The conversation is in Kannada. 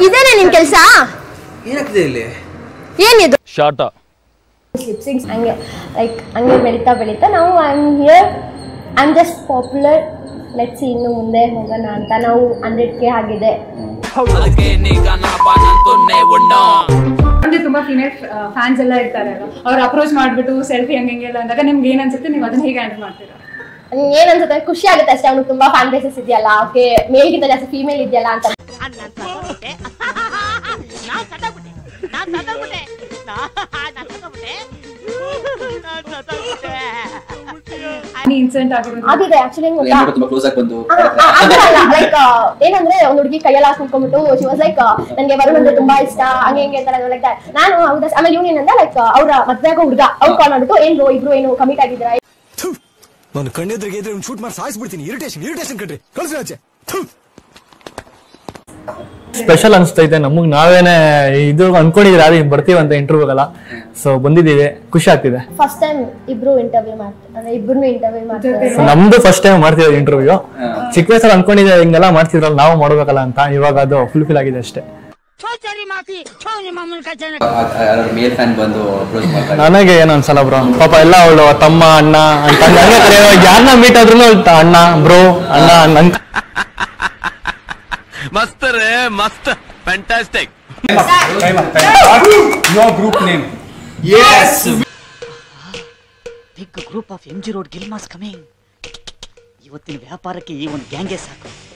ಇದೇನೆ ನಿನ್ ಕೆಲ್ಸ ಏನಾಗ್ತಿದೆ ಇಲ್ಲಿ ಏನಿದು ಶಾರ್ಟ ಲಿಪ್ಸಿಂಗ್ಸ್ ಹಂಗೆ ಲೈಕ್ ಹಂಗೆ ಬೆಳೀತಾ ಬೆಳೀತಾ ನಾವು I am here I am just popular let's ಇನ್ನು ಮುಂದೆ ಹೋಗೋಣ ಅಂತ ನಾವು ಹಂಡ್ರೆಡ್ ಕೆ ಆಗಿದೆ ಅಂದ್ರೆ ತುಂಬಾ ಫಿಮೇಲ್ ಫ್ಯಾನ್ಸ್ ಎಲ್ಲ ಇರ್ತಾರೆ ಅವ್ರು ಅಪ್ರೋಚ್ ಮಾಡ್ಬಿಟ್ಟು ಸೆಲ್ಫಿ ಹಂಗೆ ಹಿಂಗೆಲ್ಲ ಅಂದಾಗ ನಿಮ್ಗೆ ಏನ್ ಅನ್ಸುತ್ತೆ ನೀವು ಅದನ್ನ ಹೇಗೆ ಹ್ಯಾಂಡಲ್ ಮಾಡ್ತೀರಾ ನಂಗೆ ಏನ್ ಅನ್ಸುತ್ತೆ ಖುಷಿ ಆಗುತ್ತೆ ಅಷ್ಟೇ ಅವ್ನಿಗೆ ತುಂಬಾ ಫ್ಯಾನ್ ಬೇಸಸ್ ಇದೆಯಲ್ಲ ಓಕೆ ಮೇಲ್ಗಿಂತ ಜಾಸ್ತಿ ಫೀಮೇಲ್ ಇದೆಯಲ್ಲ ಅಂತ ಈ ಇನ್ಸಿಡೆಂಟ್ ಆಗಿರೋದು ಆಗಿದೆ ಆಕ್ಚುಲಿ ಹೆಂಗ್ ಗೊತ್ತಾ ಏನಾದ್ರು ತುಂಬಾ ಕ್ಲೋಸ್ ಆಗಿ ಬಂದು ಲೈಕ್ ಏನಂದ್ರೆ ಒಂದ್ ಹುಡುಗಿ ಕೈಯೆಲ್ಲ ಹಾಕೊಂಡ್ಬಿಟ್ಟು ಶಿ ವಾಸ್ ಲೈಕ್ ನನ್ಗೆ ವರುಣ್ ಅಂದ್ರೆ ತುಂಬಾ ಇಷ್ಟ ಹಂಗೆ ಹಿಂಗೆ ಅಂತಾರೆ ಲೈಕ್ ನಾನು ಹೌದಾ ಆಮೇಲೆ ಇವ್ನು ಏನಂದ ಲೈಕ್ ಅವ್ರ ಮದ್ವೆ ಆಗೋ ಹುಡುಗ ಅವ್ರು ಕಾಲ್ ಮಾಡ್ಬಿಟ್ಟು ಏನ್ bro ಇಬ್ರು ಏನು ಕಮಿಟ್ ಆಗಿದ್ದೀರಾ ನಾನು ಕಣ್ಣೆದ್ರಿಗೆ ಇದ್ರೆ ಶೂಟ್ ಮಾಡಿ ಸಾಯಿಸ್ಬಿಡ್ತೀನಿ ಇರಿಟೇಷನ್ ಇರಿಟೇಷನ್ ಕಣ್ರಿ ಕಳ್ಸಿ ಆಚೆ ಥು. ಸ್ಪೆಷಲ್ ಅನಿಸ್ತೈತೆ ನಮಗ್ ನಾವೇನೆ ಇದು ಅನ್ಕೊಂಡಿದ್ರೆ ಯಾರು ಬರ್ತೀವಂತ ಇಂಟರ್ವ್ಯೂಗೆಲ್ಲ ಸೊ ಬಂದಿದ್ದೀವಿ ಖುಷಿ ಆಗ್ತಿದೆ ಫಸ್ಟ್ ಟೈಮ್ ಇಬ್ರು ಇಂಟರ್ವ್ಯೂ ಮಾಡ್ತಾರೆ ಅಂದ್ರೆ ಇಬ್ರು ಇಂಟರ್ವ್ಯೂ ಮಾಡ್ತಾರೆ So, ನಮ್ದು ಫಸ್ಟ್ ಟೈಮ್ ಮಾಡ್ತಿರೋದು ಇಂಟರ್ವ್ಯೂ ಚಿಕ್ಕ ವಯಸ್ಸಲ್ಲಿ ಅನ್ಕೊಂಡಿದ್ದೆ ಹಿಂಗೆಲ್ಲ ಮಾಡ್ತಿದ್ರಲ್ಲ ನಾವು ಮಾಡ್ಬೇಕಲ್ಲ ಅಂತ ಇವಾಗ ಅದು ಫುಲ್ಫಿಲ್ ಆಗಿದೆ ಅಷ್ಟೇ ಯಾರು ಮೇಲ್ ಫ್ಯಾನ್ ಬಂದು ಅಪ್ರೋಚ್ ಮಾಡ್ತಾರೆ ನನಗೆ ಏನು ಅನ್ಸಲ್ಲ ಬ್ರೋ ಪಾಪ ಎಲ್ಲ ಅವಳು ತಮ್ಮ ಅಣ್ಣ ಅಂತ ಹಂಗೆ ಕರೆಯೋ ಯಾರನ್ನ ಮೀಟ್ ಆದ್ರೂ ಅಣ್ಣ ಬ್ರೋ ಅಣ್ಣ ನಂಗ್ ಮಸ್ತ್ ರೇ ಮಸ್ತ್ fantastic big group of M G road ಗಿಲ್ಮಾಸ್ ಕಮಿಂಗ್ ಇವತ್ತಿನ ವ್ಯಾಪಾರಕ್ಕೆ ಈ ಒಂದು ಗ್ಯಾಂಗೆ ಸಾಕು